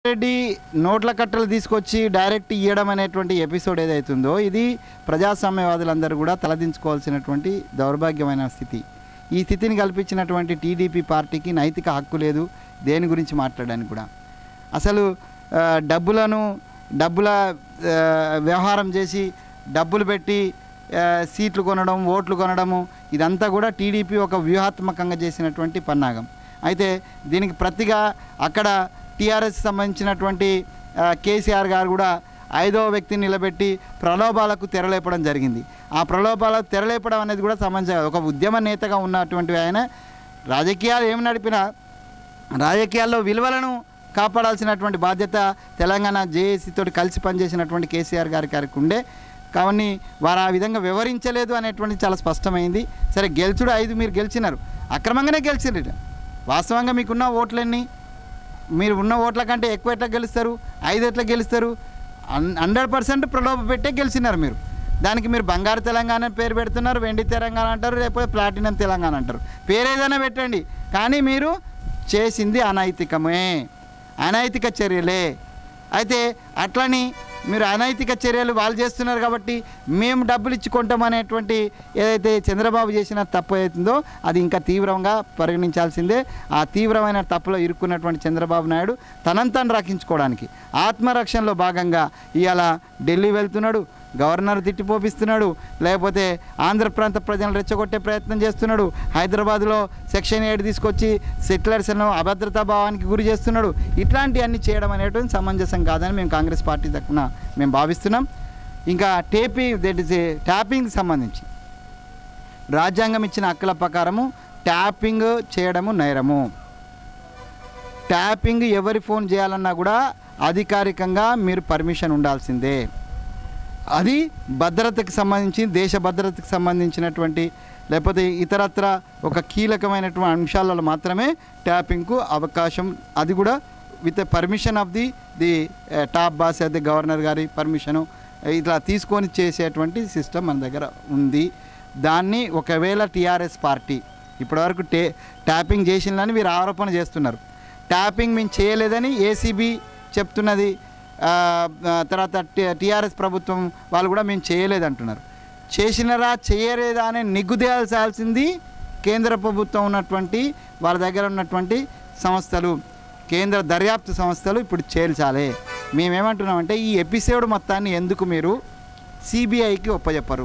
రెడ్డి నోట్ల కట్టలు తీసుకొచ్చి డైరెక్ట్ ఇవ్వడం అనేటువంటి ఎపిసోడ్ ఏదైతుందో ఇది ప్రజాస్వామ్యవాదులందరూ కూడా తలదించుకోవాల్సినటువంటి దౌర్భాగ్యమైన స్థితి ఈ స్థితిని కల్పించినటువంటి టీడీపీ పార్టీకి నైతిక హక్కు లేదు దేని గురించి మాట్లాడడానికి కూడా అసలు ఆ, డబ్బులను డబ్బుల ఆ, వ్యవహారం చేసి డబ్బులు పెట్టి ఆ, సీట్లు కొనడం ఓట్లు కొనడము ఇదంతా కూడా టీడీపీ ఒక వ్యూహాత్మకంగా చేసినటువంటి పన్నాగం అయితే దీనికి ప్రతిగా అక్కడ టీఆర్ఎస్ సంబంధించినటువంటి ఆ, కేసీఆర్ గారు కూడా ఐదవ వ్యక్తిని నిలబెట్టి ప్రలోభాలకు తెరలేపడం జరిగింది ఆ ప్రలోభాలకు తెరలేపడం అనేది కూడా సమంజసం ఒక ఉద్యమ నేతగా ఉన్నటువంటి ఆయన రాజకీయాలు ఏమి నడిపినా రాజకీయాల్లో విలువలను కాపాడాల్సినటువంటి బాధ్యత తెలంగాణ జేఏసీ తోటి కలిసి పనిచేసినటువంటి కేసీఆర్ గారి గారికి ఉండే కానీ వారు ఆ విధంగా వివరించలేదు అనేటువంటి చాలా స్పష్టమైంది సరే గెలుచుడు ఐదు మీరు గెలిచినారు అక్రమంగానే గెలిచినారు వాస్తవంగా మీకున్న ఓట్లన్నీ మీరు ఉన్న ఓట్ల కంటే ఎక్కువ ఎట్లా గెలుస్తారు ఐదు ఎట్లా గెలుస్తారు హండ్రెడ్ పర్సెంట్ ప్రలోభ పెట్టే గెలిచినారు మీరు దానికి మీరు బంగారు తెలంగాణ అని పేరు పెడుతున్నారు వెండి తెలంగాణ అంటారు లేకపోతే ప్లాటినం తెలంగాణ అంటారు పేరు ఏదైనా పెట్టండి కానీ మీరు చేసింది అనైతికమే అనైతిక చర్యలే అయితే అట్లని మీరు అనైతిక చర్యలు వాళ్ళు చేస్తున్నారు కాబట్టి మేము డబ్బులు ఇచ్చి కొంటామనేటువంటి ఏదైతే చంద్రబాబు చేసిన తప్పు అవుతుందో అది ఇంకా తీవ్రంగా పరిగణించాల్సిందే ఆ తీవ్రమైన తప్పులో ఇరుక్కున్నటువంటి చంద్రబాబు నాయుడు తనంతాను తను రక్షించుకోవడానికి ఆత్మరక్షణలో భాగంగా ఇవాళ ఢిల్లీ వెళ్తున్నాడు గవర్నర్ తిట్టిపోపిస్తున్నాడు లేకపోతే ఆంధ్ర ప్రాంత ప్రజలను రెచ్చగొట్టే ప్రయత్నం చేస్తున్నాడు హైదరాబాద్లో సెక్షన్ ఎయిట్ తీసుకొచ్చి సెటిలర్స్ను అభద్రతా భావానికి గురి చేస్తున్నాడు ఇట్లాంటివన్నీ చేయడం అనేటువంటి సమంజసం కాదని మేము కాంగ్రెస్ పార్టీ తరఫున మేము భావిస్తున్నాం ఇంకా taping that is a tapping సంబంధించి రాజ్యాంగం ఇచ్చిన హక్కుల ప్రకారము ట్యాపింగ్ చేయడము నేరము ట్యాపింగ్ ఎవరి ఫోన్ చేయాలన్నా కూడా అధికారికంగా మీరు పర్మిషన్ ఉండాల్సిందే అది భద్రతకు సంబంధించి దేశ భద్రతకు సంబంధించినటువంటి లేకపోతే ఇతరత్ర ఒక కీలకమైనటువంటి అంశాలలో మాత్రమే ట్యాపింగ్కు అవకాశం అది కూడా with permission of the the top boss అయితే గవర్నర్ గారి పర్మిషను ఇట్లా తీసుకొని చేసేటువంటి సిస్టమ్ మన దగ్గర ఉంది దాన్ని ఒకవేళ టీఆర్ఎస్ పార్టీ ఇప్పటివరకు టే ట్యాపింగ్ చేసిందని వీరు ఆరోపణ చేస్తున్నారు ట్యాపింగ్ మేము చేయలేదని ఏసీబీ చెప్తున్నది ఆ, ఆ, తర్వాత టీఆర్ఎస్ ప్రభుత్వం వాళ్ళు కూడా మేము చేయలేదు అంటున్నారు చేసినరా చేయలేదా అనే నిగ్గుదేయాల్సాల్సింది కేంద్ర ప్రభుత్వం ఉన్నటువంటి వాళ్ళ దగ్గర ఉన్నటువంటి సంస్థలు కేంద్ర దర్యాప్తు సంస్థలు ఇప్పుడు చేల్చాలి మేమేమంటున్నామంటే ఈ ఎపిసోడ్ మొత్తాన్ని ఎందుకు మీరు సిబిఐకి ఒప్పజెప్పరు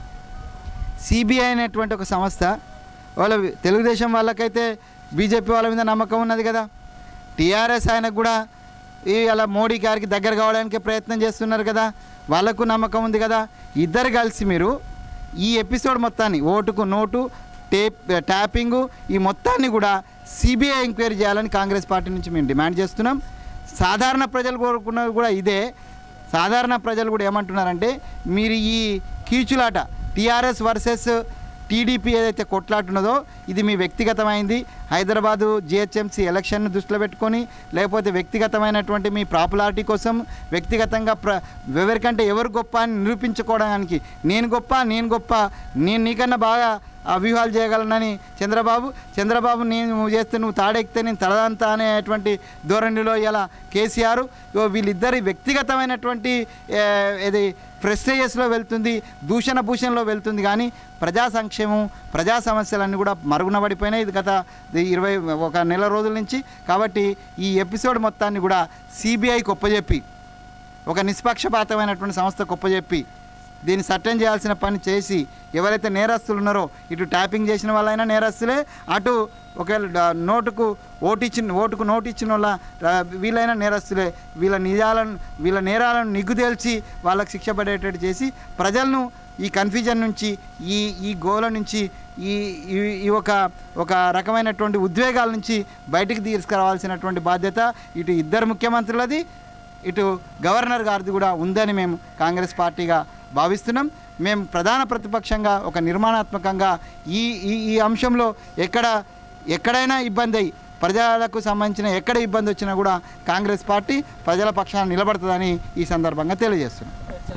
సిబిఐ అనేటువంటి ఒక సంస్థ వాళ్ళ తెలుగుదేశం వాళ్ళకైతే బీజేపీ వాళ్ళ మీద నమ్మకం ఉన్నది కదా టీఆర్ఎస్ ఆయనకు కూడా ఈ అలా మోడీ గారికి దగ్గర కావడానికి ప్రయత్నం చేస్తున్నారు కదా వాళ్ళకు నమ్మకం ఉంది కదా ఇద్దరు కలిసి మీరు ఈ ఎపిసోడ్ మొత్తాన్ని ఓటుకు నోటు టేప్ ట్యాపింగు ఈ మొత్తాన్ని కూడా సిబిఐ ఎంక్వైరీ చేయాలని కాంగ్రెస్ పార్టీ నుంచి మేము డిమాండ్ చేస్తున్నాం సాధారణ ప్రజలు కోరుకున్నది కూడా ఇదే సాధారణ ప్రజలు కూడా ఏమంటున్నారంటే మీరు ఈ కీచులాట టీఆర్ఎస్ వర్సెస్ టీడీపీ ఏదైతే కొట్లాటున్నదో ఇది మీ వ్యక్తిగతమైంది హైదరాబాదు జిహెచ్ఎంసీ ఎలక్షన్ దృష్టిలో పెట్టుకొని లేకపోతే వ్యక్తిగతమైనటువంటి మీ పాపులారిటీ కోసం వ్యక్తిగతంగా ప్ర ఎవరికంటే ఎవరు గొప్ప అని నిరూపించుకోవడానికి నేను గొప్ప నేను గొప్ప నేను నీకన్నా బాగా ఆ వ్యూహాలు చేయగలనని చంద్రబాబు చంద్రబాబు నేను నువ్వు చేస్తే నువ్వు తాడెక్కితే నేను తలదంతా అనేటువంటి ధోరణిలో ఇలా కేసీఆర్ ఇగో వీళ్ళిద్దరి వ్యక్తిగతమైనటువంటి ఏ, ఇది ప్రెస్టేజెస్లో వెళ్తుంది దూషణ భూషణలో వెళ్తుంది కానీ ప్రజా సంక్షేమం ప్రజా సమస్యలన్నీ కూడా మరుగున పడిపోయినాయి ఇది గత ఇది ఇరవై ఒక నెల రోజుల నుంచి కాబట్టి ఈ ఎపిసోడ్ మొత్తాన్ని కూడా సిబిఐకి ఒప్పజెప్పి ఒక నిష్పక్షపాతమైనటువంటి సంస్థకు ఒప్పజెప్పి దీన్ని సట్టం చేయాల్సిన పని చేసి ఎవరైతే నేరస్తులు ఉన్నారో ఇటు ట్యాపింగ్ చేసిన వాళ్ళైనా నేరస్తులే అటు ఒకవేళ డ- నోటుకు ఓటు ఇచ్చిన ఓటుకు నోటు ఇచ్చిన వాళ్ళ ర- వీళ్ళైనా నేరస్తులే వీళ్ళ నిజాలను వీళ్ళ నేరాలను నిగ్గు తేల్చి వాళ్ళకి శిక్ష పడేటట్టు చేసి ప్రజలను ఈ కన్ఫ్యూజన్ నుంచి ఈ ఈ గోల నుంచి ఈ ఈ- ఈ ఒక ఒక రకమైనటువంటి ఉద్వేగాల నుంచి బయటికి తీసుకురావాల్సినటువంటి బాధ్యత ఇటు ఇద్దరు ముఖ్యమంత్రులది ఇటు గవర్నర్ గారిది కూడా ఉందని మేము కాంగ్రెస్ పార్టీగా భావిస్తున్నాం మేము ప్రధాన ప్రతిపక్షంగా ఒక నిర్మాణాత్మకంగా ఈ ఈ ఈ అంశంలో ఎక్కడ ఎక్కడైనా ఇబ్బంది అయ్యి ప్రజలకు సంబంధించిన ఎక్కడ ఇబ్బంది వచ్చినా కూడా కాంగ్రెస్ పార్టీ ప్రజల పక్షాన నిలబడుతుందని ఈ సందర్భంగా తెలియజేస్తున్నాం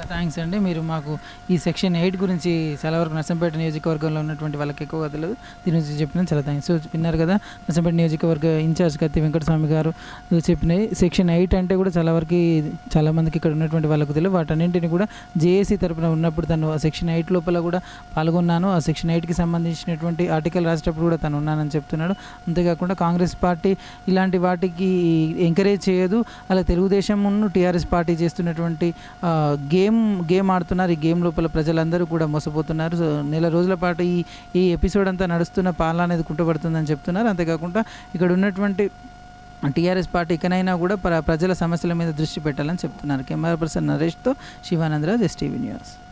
చాలా థ్యాంక్స్ అండి మీరు మాకు ఈ సెక్షన్ ఎయిట్ గురించి చాలా వరకు నర్సంపేట నియోజకవర్గంలో ఉన్నటువంటి వాళ్ళకి ఎక్కువగా తెలియదు దీని గురించి చెప్పిన చాలా థ్యాంక్స్ సో విన్నారు కదా నర్సంపేట నియోజకవర్గ ఇన్ఛార్జ్ కత్తి వెంకటస్వామి గారు చెప్పినాయి సెక్షన్ ఎయిట్ అంటే కూడా చాలా వరకు చాలా మందికి ఇక్కడ ఉన్నటువంటి వాళ్ళకు తెలియదు వాటన్నింటిని కూడా జేఏసీ తరపున ఉన్నప్పుడు తను ఆ సెక్షన్ ఎయిట్ లోపల కూడా పాల్గొన్నాను ఆ సెక్షన్ ఎయిట్కి సంబంధించినటువంటి ఆర్టికల్ రాసేటప్పుడు కూడా తను ఉన్నానని చెప్తున్నాడు అంతేకాకుండా కాంగ్రెస్ పార్టీ ఇలాంటి వాటికి ఎంకరేజ్ చేయదు అలా తెలుగుదేశం టీఆర్ఎస్ పార్టీ చేస్తున్నటువంటి ఆ, గేమ్ గేమ్ ఆడుతున్నారు ఈ గేమ్ లోపల ప్రజలందరూ కూడా మోసపోతున్నారు సో నెల రోజుల పాటు ఈ ఈ ఎపిసోడ్ అంతా నడుస్తున్న పాలన అనేది కుంటపడుతుందని చెప్తున్నారు అంతేకాకుండా ఇక్కడ ఉన్నటువంటి టీఆర్ఎస్ పార్టీ ఇకనైనా కూడా ప్ర ప్రజల సమస్యల మీద దృష్టి పెట్టాలని చెప్తున్నారు కెమెరా పర్సన్ నరేష్తో శివానందరాజ్ ఎస్టీవీ న్యూస్